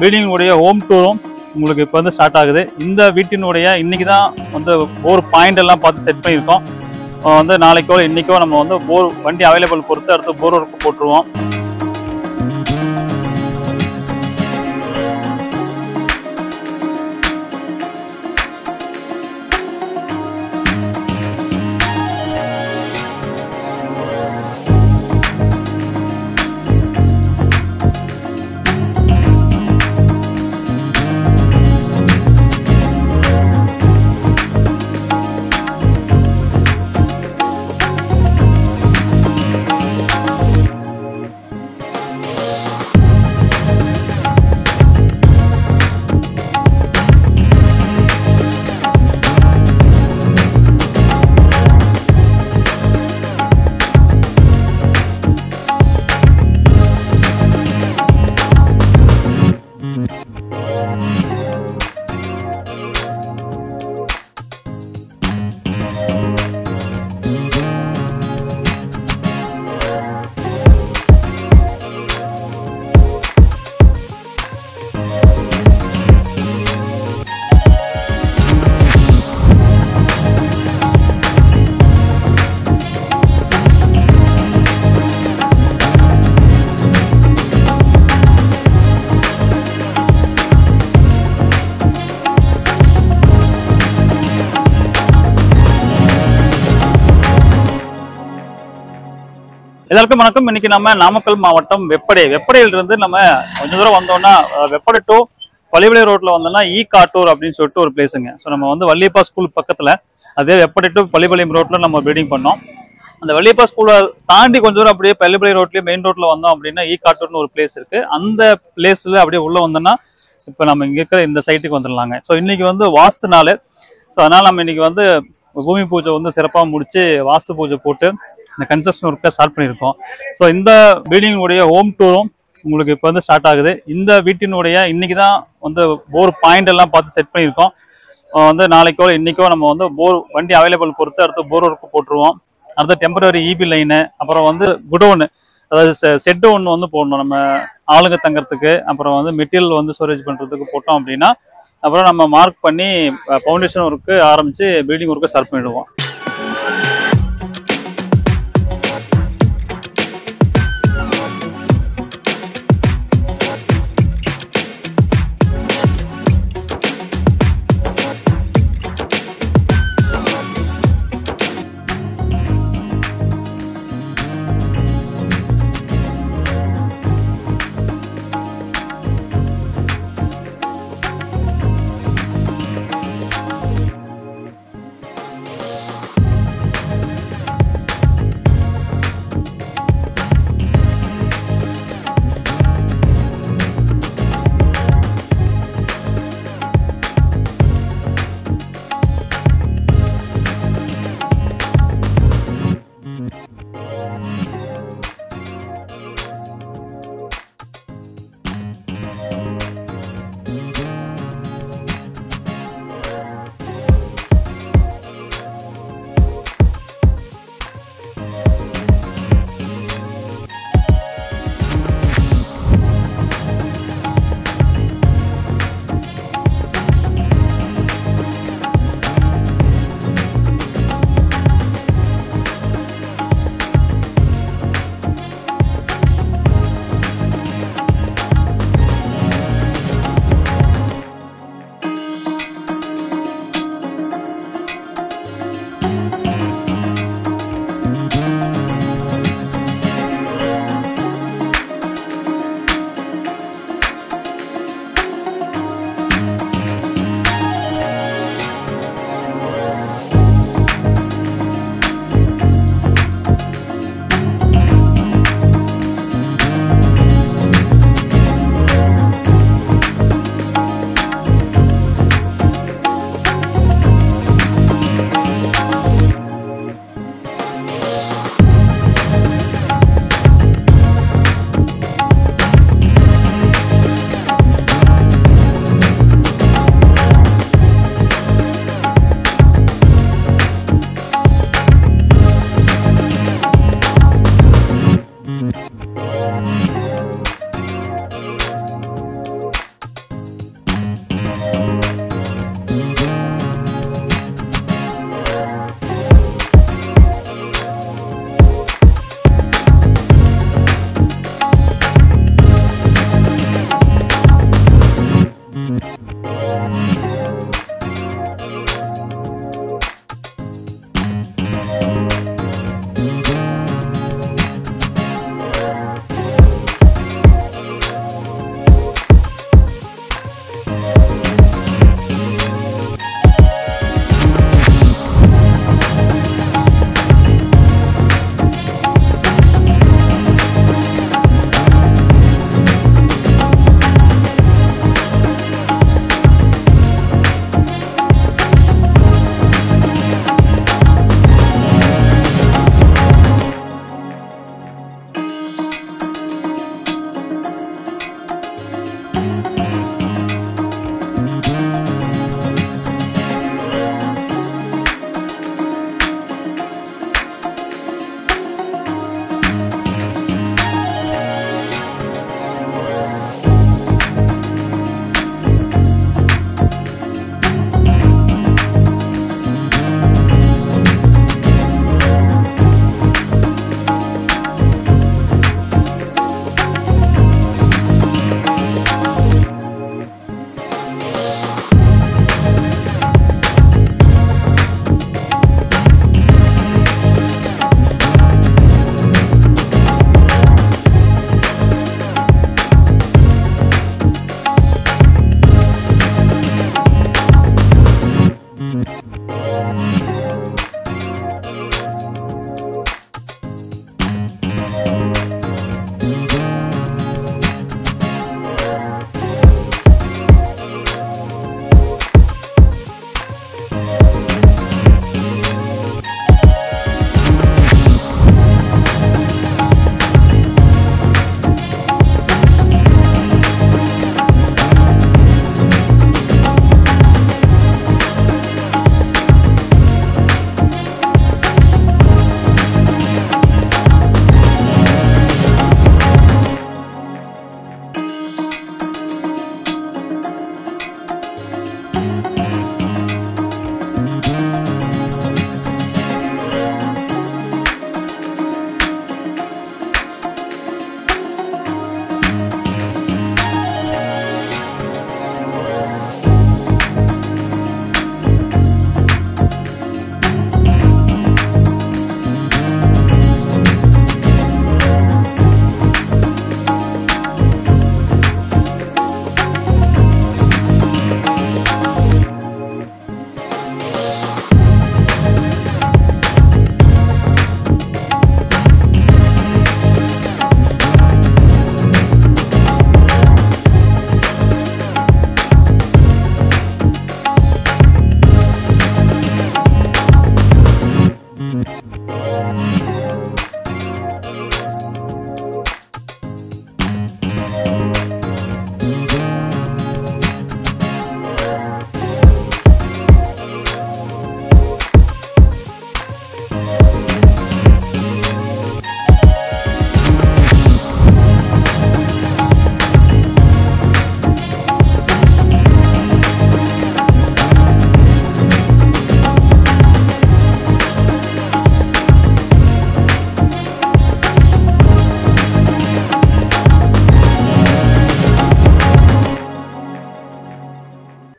பில்டிங்குடைய home டூரும் உங்களுக்கு இப்போ வந்து ஸ்டார்ட் ஆகுது இந்த வீட்டினுடைய இன்னைக்கு தான் வந்து போர் பாயிண்ட் எல்லாம் பார்த்து செட் பண்ணியிருக்கோம் அஹ் வந்து நாளைக்கோ இன்னைக்கோ நம்ம வந்து போர் வண்டி அவைலபிள் பொறுத்து அடுத்து போர் ஒர்க் போட்டுருவோம் எல்லாருக்கும் வணக்கம் இன்னைக்கு நம்ம நாமக்கல் மாவட்டம் வெப்படை வெப்படையில இருந்து நம்ம கொஞ்ச தூரம் வந்தோம்னா அஹ், வெப்படை டு பள்ளிவிளை ரோட்ல வந்தோம்னா ஈ காட்டூர் அப்படின்னு சொல்லிட்டு ஒரு பிளேஸுங்க ஸோ நம்ம வந்து வள்ளியப்பா ஸ்கூல் பக்கத்துல அதே வெப்படை டு பள்ளிப்பாளையம் ரோட்ல நம்ம பில்டிங் பண்ணோம் அந்த வள்ளியப்பா ஸ்கூலை தாண்டி கொஞ்ச தூரம் அப்படியே பள்ளிப்பாளையம் ரோட்லயே மெயின் ரோட்ல வந்தோம் அப்படின்னா ஈ காட்டூர்னு ஒரு பிளேஸ் இருக்கு அந்த பிளேஸ்ல அப்படியே உள்ள வந்தோம்னா இப்போ நம்ம இங்க இருக்கிற இந்த சைட்டுக்கு வந்துடலாங்க ஸோ இன்னைக்கு வந்து வாஸ்து நாள் ஸோ அதனால நம்ம இன்னைக்கு வந்து பூமி பூஜை வந்து சிறப்பாக முடிச்சு வாஸ்து பூஜை போட்டு இந்த கன்ஸ்ட்ரக்ஷன் ஒர்க்கை ஸ்டார்ட் பண்ணியிருக்கோம் ஸோ இந்த பில்டிங்குடைய ஹோம் டூரும் உங்களுக்கு இப்போ வந்து ஸ்டார்ட் ஆகுது இந்த வீட்டினுடைய இன்னைக்கு தான் வந்து போர் பாயிண்ட் எல்லாம் பார்த்து செட் பண்ணியிருக்கோம் அஹ் வந்து நாளைக்கோ இன்னைக்கோ நம்ம வந்து போர் வண்டி அவைலபிள் பொறுத்து அடுத்து போர் ஒர்க் போட்டுருவோம் அடுத்து டெம்பரரி இபி லைனு அப்புறம் வந்து குடோனு அதாவது செட்டு ஒன்று வந்து போடணும் நம்ம ஆளுங்க தங்கறதுக்கு அப்புறம் வந்து மெட்டீரியல் வந்து ஸ்டோரேஜ் பண்ணுறதுக்கு போட்டோம் அப்படின்னா அப்புறம் நம்ம மார்க் பண்ணி ஃபவுண்டேஷன் ஒர்க்கு ஆரம்பித்து பில்டிங் ஒர்க்கை ஸ்டார்ட் பண்ணிடுவோம்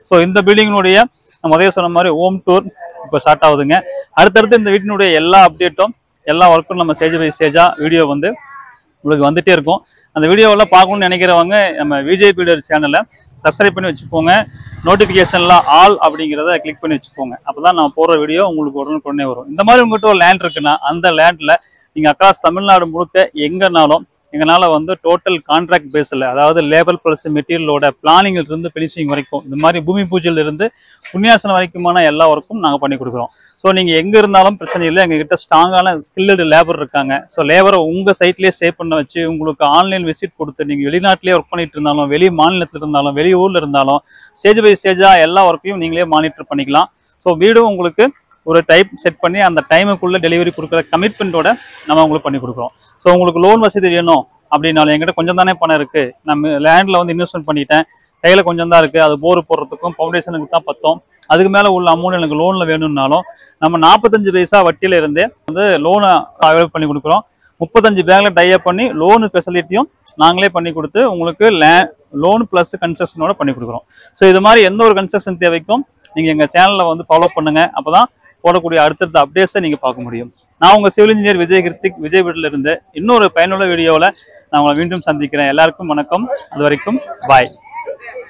ஸோ இந்த பில்டிங்கினுடைய நம்ம முதல்ல சொன்ன மாதிரி ஹோம் டூர் இப்போ ஸ்டார்ட் ஆகுதுங்க அடுத்தடுத்து இந்த வீட்டினுடைய எல்லா அப்டேட்டும் எல்லா ஒர்க்கும் நம்ம ஸ்டேஜ் பை ஸ்டேஜாக வீடியோ வந்து உங்களுக்கு வந்துட்டே இருக்கும் அந்த வீடியோவெல்லாம் பார்க்கணும்னு நினைக்கிறவங்க நம்ம விஜய் பீடர் சேனலை சப்ஸ்கிரைப் பண்ணி வச்சுக்கோங்க நோட்டிஃபிகேஷன்லாம் ஆல் அப்படிங்கிறத கிளிக் பண்ணி வச்சுக்கோங்க அப்போ தான் நான் போடுற வீடியோ உங்களுக்கு உடனுக்குடனே வரும் இந்த மாதிரி உங்கள்கிட்ட ஒரு லேண்ட் இருக்குன்னா அந்த லேண்டில் நீங்கள் அக்ராஸ் தமிழ்நாடு முழுக்க எங்கேனாலும் எங்களால் வந்து டோட்டல் கான்ட்ராக்ட் பேஸில் அதாவது லேபர் ப்ளஸ் மெட்டீரியலோட பிளானிங்ல இருந்து ஃபினிஷிங் வரைக்கும் இந்த மாதிரி பூமி பூஜையில இருந்து புண்ணியாசனம் வரைக்குமான எல்லா ஒர்க்கும் நாங்கள் பண்ணி கொடுக்குறோம் ஸோ நீங்கள் எங்கே இருந்தாலும் பிரச்சனை இல்லை எங்ககிட்ட ஸ்ட்ராங்கான ஸ்கில்லடு லேபர் இருக்காங்க ஸோ லேபரை உங்கள் சைட்லேயே சேவ் பண்ண வச்சு உங்களுக்கு ஆன்லைன் விசிட் கொடுத்து நீங்கள் வெளிநாட்டிலே ஒர்க் பண்ணிட்டு இருந்தாலும் வெளி மாநிலத்தில் இருந்தாலும் வெளி ஊரில் இருந்தாலும் ஸ்டேஜ் பை ஸ்டேஜாக எல்லா ஒர்க்கையும் நீங்களே மானிட்டர் பண்ணிக்கலாம் ஸோ வீடும் உங்களுக்கு ஒரு டைப் செட் பண்ணி அந்த டைமுக்குள்ளே டெலிவரி கொடுக்குற கமிட்மெண்ட்டோட நம்ம உங்களுக்கு பண்ணி கொடுக்குறோம் ஸோ உங்களுக்கு லோன் வசதி வேணும் அப்படின்னாலும் என்கிட்ட கொஞ்சம் தானே பணம் இருக்குது நம்ம லேண்டில் வந்து இன்வெஸ்ட்மெண்ட் பண்ணிட்டேன் கையில் கொஞ்சம் தான் இருக்குது அது போர் போடுறதுக்கும் ஃபவுண்டேஷனுக்கு தான் பத்தோம் அதுக்கு மேலே உள்ள அமௌண்ட் எனக்கு லோனில் வேணும்னாலும் நம்ம நாற்பத்தஞ்சு பைசா வட்டியில இருந்தே வந்து லோனை அவைலபிள் பண்ணி கொடுக்குறோம் முப்பத்தஞ்சு பேங்க்ல டைப் பண்ணி லோன் ஃபெசிலிட்டியும் நாங்களே பண்ணி கொடுத்து உங்களுக்கு லே லோன் ப்ளஸ் கன்ஸ்ட்ரக்ஷனோட பண்ணி கொடுக்குறோம் ஸோ இது மாதிரி எந்த ஒரு கன்ஸ்ட்ரக்ஷன் தேவைக்கும் நீங்கள் எங்கள் சேனலில் வந்து ஃபாலோ பண்ணுங்க அப்போ தான் போடக்கூடிய அடுத்தடுத்த அப்டேட்ஸை நீங்கள் பார்க்க முடியும் நான் உங்கள் சிவில் இன்ஜினியர் விஜய் கிருத்திக் விஜய் வீட்டில் இருந்து இன்னொரு பயனுள்ள வீடியோவில் நான் உங்களை மீண்டும் சந்திக்கிறேன் எல்லாருக்கும் வணக்கம் அது வரைக்கும் பாய்